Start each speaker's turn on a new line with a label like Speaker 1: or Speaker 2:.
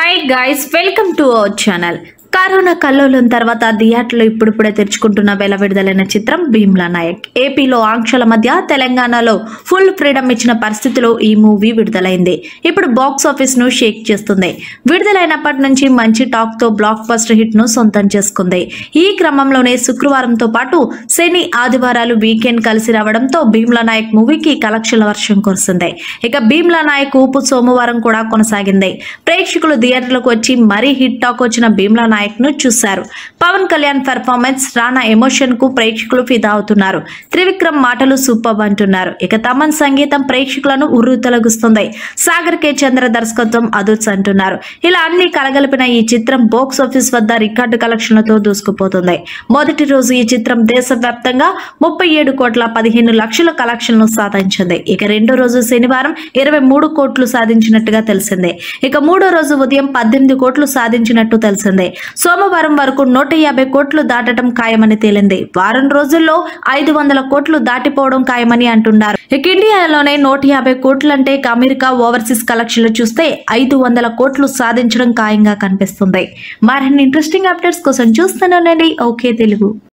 Speaker 1: hi guys welcome to our channel corona కల్లోలం తర్వాత థియేటర్లు ఇప్పుడిప్పుడే తెరుచుకుంటున్న వేల విడుదలైన చిత్రం భీమ్లా నాయక్ ఏపీలో ఆంక్షల మధ్య తెలంగాణలో ఫుల్ ఫ్రీడమ్ ఇచ్చిన పరిస్థితిలో ఈ మూవీ విడుదలైంది ఇప్పుడు బాక్స్ ఆఫీస్ ను షేక్ చేస్తుంది విడుదలైనప్పటి నుంచి మంచి టాక్ తో బ్లాక్ బస్టర్ హిట్ ను సొంతం చేసుకుంది ఈ క్రమంలోనే శుక్రవారంతో పాటు శని ఆదివారాలు వీకెండ్ కలిసి రావడంతో భీమ్లా నాయక్ మూవీకి కలెక్షన్ల వర్షం కురిసింది ఇక భీమ్లా నాయక్ ఊపు సోమవారం కూడా కొనసాగింది ప్రేక్షకులు థియేటర్లకు వచ్చి మరీ హిట్ టాక్ వచ్చిన భీమ్లా నాయక్ ను చూశారు పవన్ కళ్యాణ్ పెర్ఫార్మెన్స్ రానా ఎమోషన్ కు ప్రేక్షకులు ఫిదా అవుతున్నారు త్రివిక్రమ్ మాటలు సూపర్ అంటున్నారు ఇక తమన్ సంగీతం ప్రేక్షకులను ఉర్రు తొలగిస్తుంది సాగర్ కే చంద్ర దర్శకత్వం అదుర్స్ అంటున్నారు ఇలా అన్ని కలగలిపిన ఈ చిత్రం బాక్స్ ఆఫీస్ వద్ద రికార్డు కలెక్షన్లతో దూసుకుపోతుంది మొదటి రోజు ఈ చిత్రం దేశవ్యాప్తంగా ముప్పై ఏడు కోట్ల పదిహేను లక్షల కలెక్షన్లు సాధించింది ఇక రెండో రోజు శనివారం ఇరవై మూడు కోట్లు సాధించినట్టుగా తెలిసిందే ఇక మూడో రోజు ఉదయం పద్దెనిమిది కోట్లు సాధించినట్టు తెలిసిందే సోమవారం వరకు నూట యాభై కోట్లు దాటడం ఖాయమని తేలింది వారం రోజుల్లో ఐదు వందల కోట్లు దాటిపోవడం ఖాయమని అంటున్నారు ఇక ఇండియాలోనే నూట యాభై కోట్లు అంటే ఇక అమెరికా ఓవర్సీస్ కలెక్షన్లు చూస్తే ఐదు వందల కోట్లు సాధించడం ఖాయంగా కనిపిస్తుంది మరిన్ని ఇంట్రెస్టింగ్ అప్డేట్స్ కోసం చూస్తూనే ఉండండి ఓకే తెలుగు